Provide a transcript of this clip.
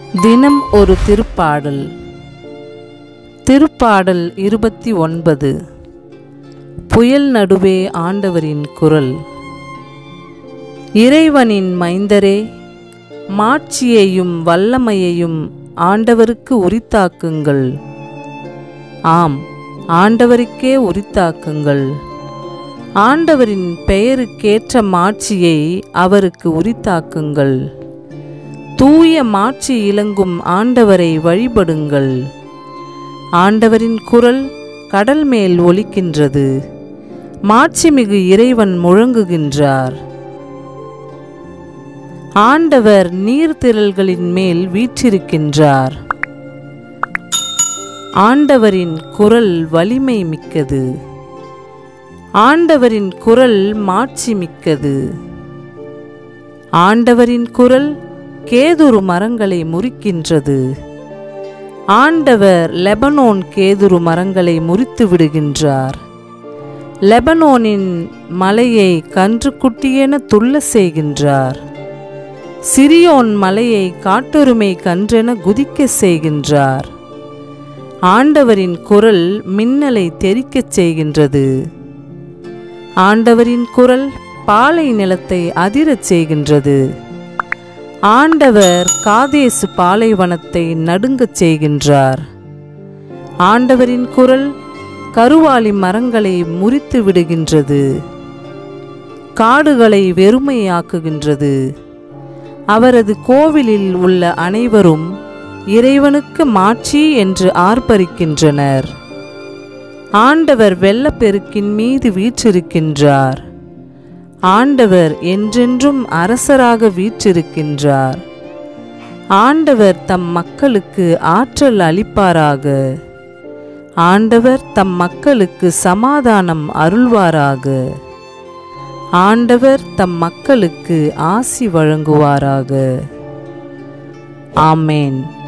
தினம் ஒரு திருப்பாடல் திருப்பாடல் இருபத்தி ஒன்பது புயல் நடுவே ஆண்டவரின் குரல் இறைவனின் மைந்தரே மாட்சியையும் வல்லமையையும் ஆண்டவருக்கு உரித்தாக்குங்கள் ஆம் ஆண்டவருக்கே உரித்தாக்குங்கள் ஆண்டவரின் பெயருக்கேற்ற மாட்சியை அவருக்கு உரித்தாக்குங்கள் தூய மாட்சி இலங்கும் ஆண்டவரை வழிபடுங்கள் ஆண்டவரின் குரல் கடல் மேல் ஒலிக்கின்றது மாட்சிமிகு இறைவன் முழங்குகின்றார் ஆண்டவர் நீர்த்திரள்களின் மேல் வீற்றிருக்கின்றார் ஆண்டவரின் குரல் வலிமை மிக்கது ஆண்டவரின் குரல் மாட்சி மிக்கது ஆண்டவரின் குரல் கேதுரு மரங்களை முறிக்கின்றது ஆண்டவர் லெபனோன் கேதுரு மரங்களை முறித்து விடுகின்றார் லெபனோனின் மலையை கன்றுக்குட்டியென துள்ள செய்கின்றார் சிரியோன் மலையை காட்டொருமை கன்றென குதிக்க செய்கின்றார் ஆண்டவரின் குரல் மின்னலை தெரிக்கச் செய்கின்றது ஆண்டவரின் குரல் பாலை நிலத்தை அதிரச் செய்கின்றது ஆண்டவர் காதேசு பாலைவனத்தை நடுங்கச் செய்கின்றார் ஆண்டவரின் குரல் கருவாலி மரங்களை முறித்து விடுகின்றது காடுகளை வெறுமையாக்குகின்றது அவரது கோவிலில் உள்ள அனைவரும் இறைவனுக்கு மாட்சி என்று ஆர்ப்பரிக்கின்றனர் ஆண்டவர் வெள்ளப்பெருக்கின் மீது வீற்றிருக்கின்றார் ஆண்டவர் என்றென்றும் அரசராக வீற்றிருக்கின்றார் ஆண்டவர் தம் மக்களுக்கு ஆற்றல் அளிப்பாராக ஆண்டவர் தம் மக்களுக்கு சமாதானம் அருள்வாராக ஆண்டவர் தம் மக்களுக்கு ஆசி வழங்குவாராக ஆமேன்